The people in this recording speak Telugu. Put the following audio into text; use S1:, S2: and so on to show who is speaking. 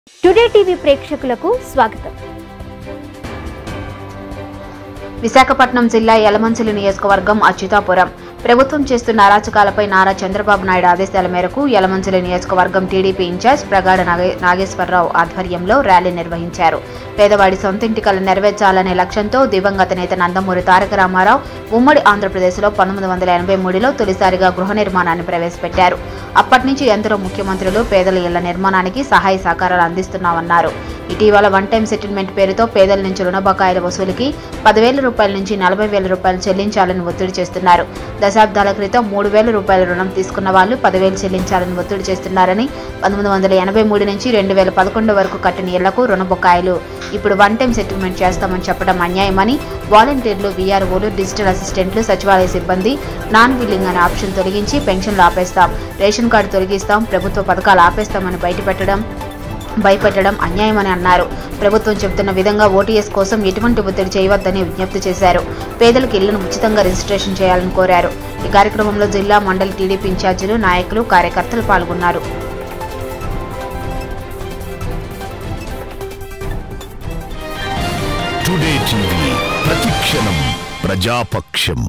S1: టుడే టీవీ ప్రేక్షకులకు స్వాగతం
S2: విశాఖపట్నం జిల్లా యలమంచిలి నియోజకవర్గం అచ్యుతాపురం ప్రభుత్వం చేస్తున్న అరాచకాలపై నారా చంద్రబాబు నాయుడు ఆదేశాల మేరకు యలమంచిలి నియోజకవర్గం టీడీపీ ఇన్ఛార్జ్ ప్రగాఢ నాగే- నాగేశ్వరరావు ఆధ్వర్యంలో ర్యాలీ నిర్వహించారు పేదవాడి సొంతింటి కల నెరవేర్చాలనే లక్ష్యంతో దివంగత నేత నందమూరి తారక రామారావు ఉమ్మడి ఆంధ్రప్రదేశ్లో పంతొమ్మిది వందల ఎనభై మూడులో తొలిసారిగా గృహ నిర్మాణాన్ని ప్రవేశపెట్టారు అప్పటి నుంచి ఎందరో ముఖ్యమంత్రులు పేదల ఇళ్ల నిర్మాణానికి సహాయ సహకారాలు అందిస్తున్నామన్నారు ఇటీవల వన్ టైం సెటిల్మెంట్ పేరుతో పేదల నుంచి రుణ బకాయిల వసూలుకి పదివేల రూపాయల నుంచి నలభై వేల రూపాయలు చెల్లించాలని ఒత్తిడి చేస్తున్నారు దశాబ్దాల క్రితం మూడు వేల రూపాయల రుణం తీసుకున్న వాళ్ళు పదివేలు చెల్లించాలని ఒత్తిడి చేస్తున్నారని పంతొమ్మిది వందల ఎనభై మూడు నుంచి రెండు వేల పదకొండు వరకు కట్టిన ఇళ్లకు రుణ బకాయిలు ఇప్పుడు వన్ టైం సెటిల్మెంట్ చేస్తామని చెప్పడం అన్యాయమని వాలంటీర్లు వీఆర్ఓలు డిజిటల్ అసిస్టెంట్లు సచివాలయ సిబ్బంది నాన్ బిల్లింగ్ అనే ఆప్షన్ తొలగించి పెన్షన్లు ఆపేస్తాం రేషన్ కార్డు తొలగిస్తాం ప్రభుత్వ పథకాలు ఆపేస్తామని బయటపెట్టడం భయపెట్టడం అన్యాయమని అన్నారు ప్రభుత్వం చెబుతున్న విధంగా ఓటీఎస్ కోసం ఎటువంటి ఒత్తిడి చేయవద్దని విజ్ఞప్తి చేశారు పేదలకు ఇళ్లను ఉచితంగా రిజిస్ట్రేషన్ చేయాలని కోరారు ఈ కార్యక్రమంలో జిల్లా మండలి టీడీపీ ఇన్ఛార్జీలు నాయకులు కార్యకర్తలు పాల్గొన్నారు
S3: టుడే టీవీ ప్రతిక్షణం ప్రజాపక్షం